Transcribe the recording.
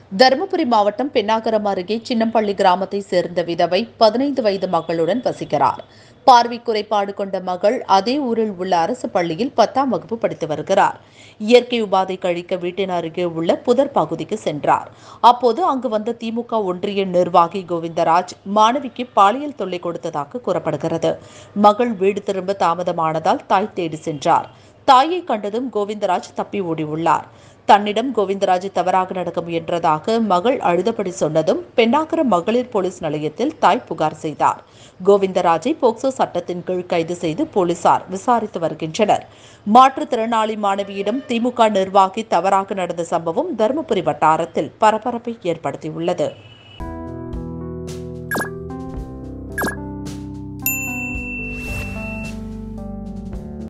தருமபுரி மாவட்டம் பெண்ணாகரம் அருகே சின்னம்பள்ளி கிராமத்தை சேர்ந்த விதவை பதினைந்து வயது மகளுடன் வசிக்கிறார் பார்வை குறைபாடு கொண்ட மகள் அதே ஊரில் உள்ள அரசு பள்ளியில் பத்தாம் வகுப்பு படித்து வருகிறார் இயற்கை உபாதை கழிக்க வீட்டின் அருகே உள்ள புதர் பகுதிக்கு சென்றார் அப்போது அங்கு வந்த திமுக ஒன்றிய நிர்வாகி கோவிந்தராஜ் மாணவிக்கு பாலியல் தொல்லை கொடுத்ததாக கூறப்படுகிறது மகள் வீடு திரும்ப தாமதமானதால் தாய் தேடி சென்றார் தாயை கண்டதும் கோவிந்தராஜ் தப்பி ஓடியுள்ளார் தன்னிடம் கோவிந்தராஜ் தவறாக நடக்க முயன்றதாக மகள் அழுதபடி சொன்னதும் பெண்ணாகரம் மகளிர் போலீஸ் நிலையத்தில் தாய் புகார் செய்தார் கோவிந்தராஜை போக்சோ சட்டத்தின் கீழ் கைது செய்து போலீசார் விசாரித்து வருகின்றனர் மாற்றுத்திறனாளி மாணவியிடம் திமுக நிர்வாகி தவறாக நடந்த சம்பவம் தருமபுரி வட்டாரத்தில் பரபரப்பை ஏற்படுத்தியுள்ளது